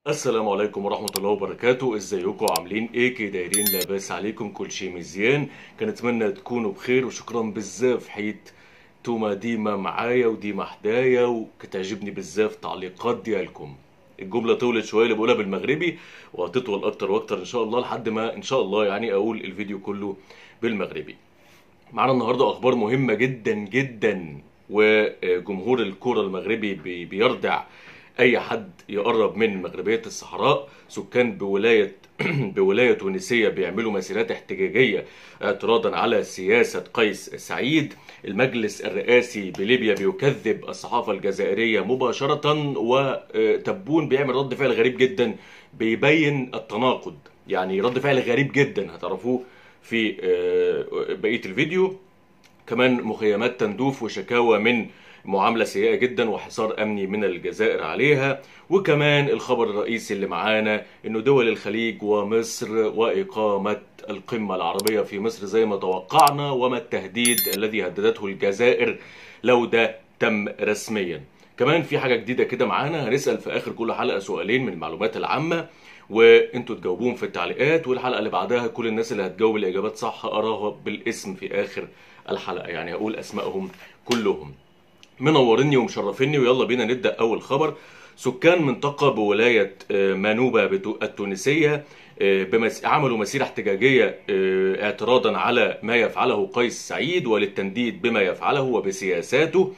السلام عليكم ورحمة الله وبركاته ازيكم عاملين ايه كده دايرين لاباس عليكم كل شيء مزيان كنتمنى تكونوا بخير وشكرا بزاف حيت توما ديما معايا وديما حدايا وكتعجبني بزاف تعليقات ديالكم الجملة طولت شوية اللي بقولها بالمغربي وهتطول اكتر واكتر ان شاء الله لحد ما ان شاء الله يعني اقول الفيديو كله بالمغربي معانا النهارده اخبار مهمه جدا جدا وجمهور الكره المغربي بي- بيردع اي حد يقرب من مغربيه الصحراء سكان بولايه بولايه تونسيه بيعملوا مسيرات احتجاجيه اعتراضا على سياسه قيس سعيد المجلس الرئاسي بليبيا بيكذب الصحافه الجزائريه مباشره وتبون بيعمل رد فعل غريب جدا بيبين التناقض يعني رد فعل غريب جدا هتعرفوه في آه، بقيه الفيديو كمان مخيمات تندوف وشكاوى من معاملة سيئة جدا وحصار أمني من الجزائر عليها وكمان الخبر الرئيسي اللي معانا إنه دول الخليج ومصر وإقامة القمة العربية في مصر زي ما توقعنا وما التهديد الذي هددته الجزائر لو ده تم رسميا كمان في حاجة جديدة كده معانا هنسأل في آخر كل حلقة سؤالين من المعلومات العامة وانتوا تجاوبوهم في التعليقات والحلقة اللي بعدها كل الناس اللي هتجاوب الإجابات صح أراها بالاسم في آخر الحلقة يعني هقول أسمائهم كلهم منورني ومشرفيني ويلا بينا نبدا اول خبر سكان منطقه بولايه آه، مانوبا بتو- التونسيه آه، بمس... عملوا مسيره احتجاجيه آه، اعتراضا على ما يفعله قيس سعيد وللتنديد بما يفعله وبسياساته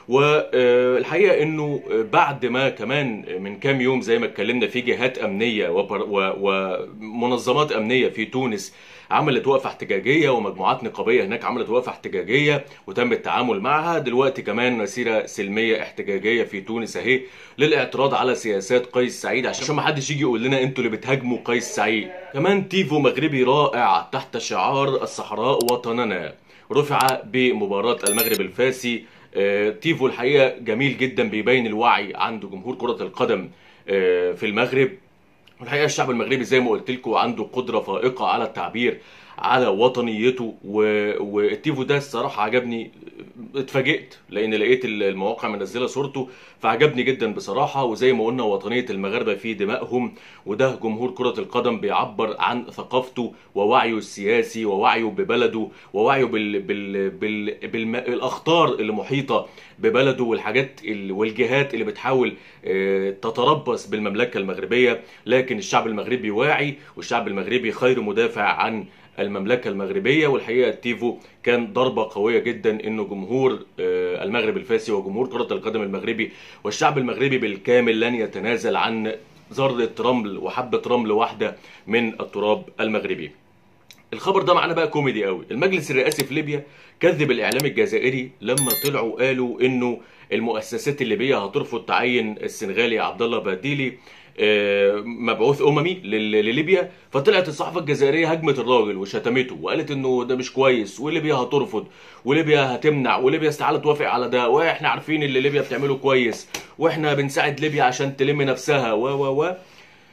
والحقيقه انه بعد ما كمان من كام يوم زي ما اتكلمنا في جهات امنيه وبر- و- ومنظمات امنيه في تونس عملت وقفه احتجاجيه ومجموعات نقابيه هناك عملت وقفه احتجاجيه وتم التعامل معها دلوقتي كمان مسيره سلميه احتجاجيه في تونس اهي للاعتراض على سياسات قيس سعيد عشان ما حدش يجي يقول لنا انتوا اللي بتهاجموا قيس سعيد كمان تيفو مغربي رائع تحت شعار الصحراء وطننا رفع بمباراة المغرب الفاسي آه، تيفو الحقيقة جميل جدا بيبين الوعي عند جمهور كرة القدم آه، في المغرب والحقيقه الشعب المغربي زي ما قلت لكم عنده قدره فائقه على التعبير على وطنيته و... والتيفو ده الصراحه عجبني اتفاجئت لان لقيت المواقع منزله صورته فعجبني جدا بصراحه وزي ما قلنا وطنيه المغاربه في دمائهم وده جمهور كره القدم بيعبر عن ثقافته ووعيه السياسي ووعيه ببلده ووعيه بال... بال... بال... بالم... الاخطار اللي محيطه ببلده والحاجات ال... والجهات اللي بتحاول آه، تتربص بالمملكه المغربيه لكن الشعب المغربي واعي والشعب المغربي خير مدافع عن المملكه المغربيه والحقيقه تيفو كان ضربه قويه جدا انه جمهور آه، المغرب الفاسي وجمهور كره القدم المغربي والشعب المغربي بالكامل لن يتنازل عن ذره رمل وحبه رمل واحده من التراب المغربي الخبر ده معانا بقى كوميدي قوي المجلس الرئاسي في ليبيا كذب الاعلام الجزائري لما طلعوا قالوا انه المؤسسات الليبيه هترفض تعين السنغالي عبد الله باديلي آه، مبعوث اممي لل- لليبيا فطلعت الصحافه الجزائريه هجمت الراجل وشتمته وقالت انه ده مش كويس وليبيا هترفض وليبيا هتمنع وليبيا استحاله توافق على ده واحنا عارفين اللي ليبيا بتعمله كويس واحنا بنساعد ليبيا عشان تلم نفسها و و و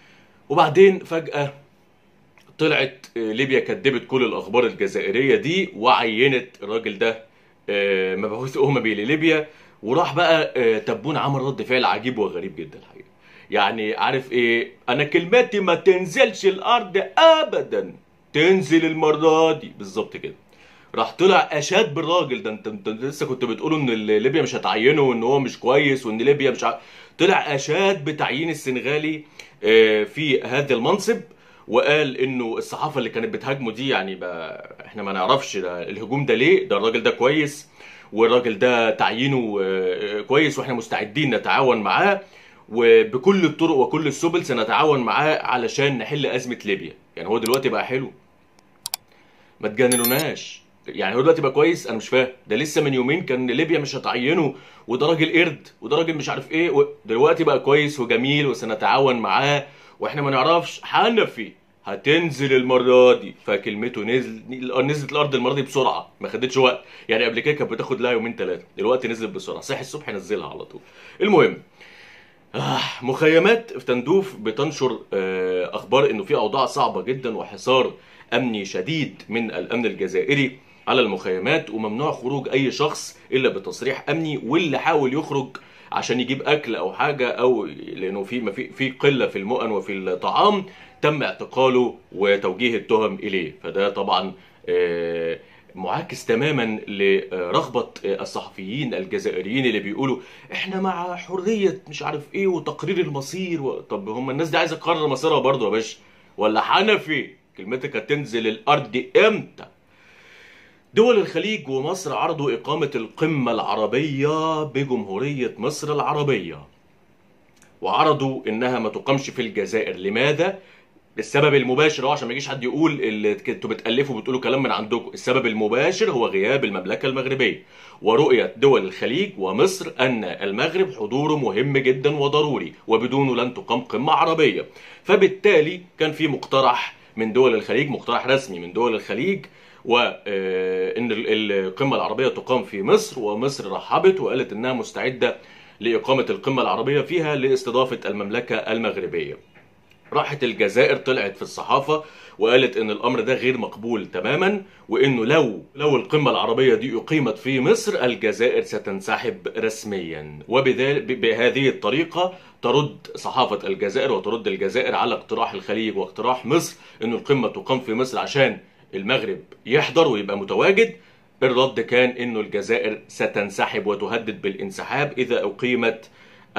وبعدين فجاه طلعت آه، ليبيا كدبت كل الاخبار الجزائريه دي وعينت الراجل ده آه، مبعوث اممي لليبيا وراح بقى آه، تبون عمل رد فعل عجيب وغريب جدا الحقيقه يعني عارف ايه انا كلماتي ما تنزلش الارض ابدا تنزل المره دي بالظبط كده راح طلع اشاد بالراجل ده انت انت لسه كنت بتقولوا ان ال- ليبيا مش هتعينه وان هو مش كويس وان ليبيا مش ع... طلع اشاد بتعيين السنغالي آه، في هذا المنصب وقال انه الصحافه اللي كانت بتهاجمه دي يعني بقى احنا ما نعرفش ده الهجوم ده ليه ده الراجل ده كويس والراجل ده تعيينه آه، كويس واحنا مستعدين نتعاون معاه وبكل الطرق وكل السبل سنتعاون معاه علشان نحل ازمه ليبيا يعني هو دلوقتي بقى حلو ما تجننوناش يعني هو دلوقتي بقى كويس انا مش فاهم ده لسه من يومين كان ليبيا مش هتعينه وده راجل قرد وده راجل مش عارف ايه و... دلوقتي بقى كويس وجميل وسنتعاون معاه واحنا ما نعرفش حنفي هتنزل المره دي فكلمته نزل نزلت الارض المره دي بسرعه ما خدتش وقت يعني قبل كده كانت بتاخد لها يومين ثلاثه دلوقتي نزلت بسرعه صحي الصبح نزلها على طول المهم آه مخيمات في تندوف بتنشر آه اخبار انه في اوضاع صعبه جدا وحصار امني شديد من الامن الجزائري على المخيمات وممنوع خروج اي شخص الا بتصريح امني واللي حاول يخرج عشان يجيب اكل او حاجه او لانه في ما في في قله في المؤن وفي الطعام تم اعتقاله وتوجيه التهم اليه فده طبعا آه، معاكس تماما لرغبة الصحفيين الجزائريين اللي بيقولوا احنا مع حرية مش عارف ايه وتقرير المصير و... طب هم الناس دي عايزة تقرر مصيرها برضه يا باشا ولا حنفي كلمتك هتنزل الارض امتى دول الخليج ومصر عرضوا إقامة القمة العربية بجمهورية مصر العربية وعرضوا إنها ما تقامش في الجزائر لماذا؟ السبب المباشر هو عشان ما يجيش حد يقول اللي انتوا بتألفوا بتقولوا كلام من عندكم السبب المباشر هو غياب المملكة المغربية ورؤية دول الخليج ومصر أن المغرب حضوره مهم جدا وضروري وبدونه لن تقام قمة عربية فبالتالي كان في مقترح من دول الخليج مقترح رسمي من دول الخليج وان القمه العربيه تقام في مصر ومصر رحبت وقالت انها مستعده لاقامه القمه العربيه فيها لاستضافه المملكه المغربيه. راحت الجزائر طلعت في الصحافه وقالت ان الامر ده غير مقبول تماما وانه لو لو القمه العربيه دي اقيمت في مصر الجزائر ستنسحب رسميا وبذلك بهذه الطريقه ترد صحافه الجزائر وترد الجزائر على اقتراح الخليج واقتراح مصر انه القمه تقام في مصر عشان المغرب يحضر ويبقى متواجد الرد كان انه الجزائر ستنسحب وتهدد بالانسحاب اذا اقيمت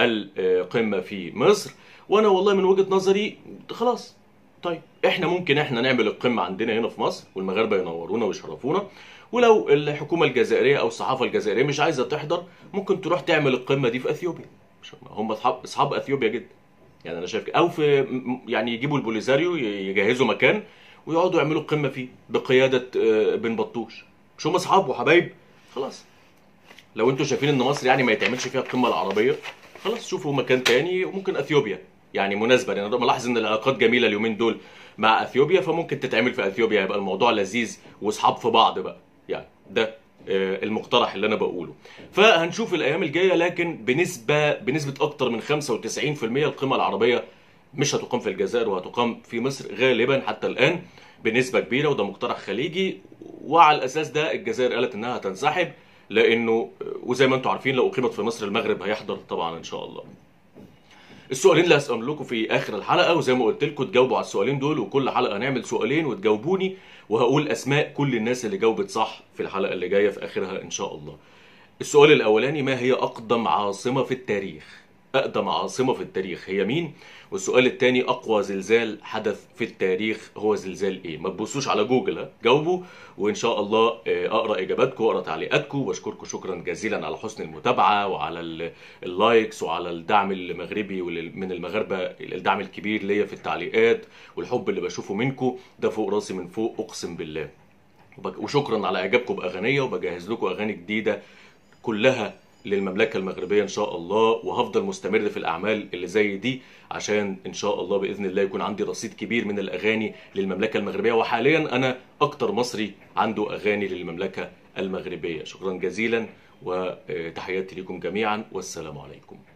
القمه في مصر وانا والله من وجهه نظري خلاص طيب احنا ممكن احنا نعمل القمه عندنا هنا في مصر والمغاربه ينورونا ويشرفونا ولو الحكومه الجزائريه او الصحافه الجزائريه مش عايزه تحضر ممكن تروح تعمل القمه دي في اثيوبيا هم اصحاب اصحاب اثيوبيا جدا يعني انا شايف او في يعني يجيبوا البوليساريو يجهزوا مكان ويقعدوا يعملوا قمه فيه بقياده بن بطوش مش هم اصحاب وحبايب خلاص لو انتوا شايفين ان مصر يعني ما يتعملش فيها القمه العربيه خلاص شوفوا مكان تاني وممكن اثيوبيا يعني مناسبه لان يعني ملاحظ ان العلاقات جميله اليومين دول مع اثيوبيا فممكن تتعمل في اثيوبيا يبقى الموضوع لذيذ واصحاب في بعض بقى يعني ده المقترح اللي انا بقوله فهنشوف الايام الجايه لكن بنسبه بنسبه اكتر من 95% القمه العربيه مش هتقام في الجزائر وهتقام في مصر غالبا حتى الان بنسبه كبيره وده مقترح خليجي وعلى الاساس ده الجزائر قالت انها هتنسحب لانه وزي ما انتم عارفين لو اقيمت في مصر المغرب هيحضر طبعا ان شاء الله. السؤالين اللي هسأل لكم في اخر الحلقه وزي ما قلت لكم تجاوبوا على السؤالين دول وكل حلقه هنعمل سؤالين وتجاوبوني وهقول اسماء كل الناس اللي جاوبت صح في الحلقه اللي جايه في اخرها ان شاء الله. السؤال الاولاني ما هي اقدم عاصمه في التاريخ؟ اقدم عاصمه في التاريخ هي مين؟ والسؤال الثاني اقوى زلزال حدث في التاريخ هو زلزال ايه؟ ما تبصوش على جوجل ها جاوبوا وان شاء الله اقرا اجاباتكم واقرا تعليقاتكم واشكركم شكرا جزيلا على حسن المتابعه وعلى اللايكس وعلى الدعم المغربي من المغاربه الدعم الكبير ليا في التعليقات والحب اللي بشوفه منكم ده فوق راسي من فوق اقسم بالله وشكرا على اعجابكم باغانيه وبجهز لكم اغاني جديده كلها للمملكة المغربية إن شاء الله وهفضل مستمر في الأعمال اللي زي دي عشان إن شاء الله بإذن الله يكون عندي رصيد كبير من الأغاني للمملكة المغربية وحاليا أنا أكتر مصري عنده أغاني للمملكة المغربية شكرا جزيلا وتحياتي لكم جميعا والسلام عليكم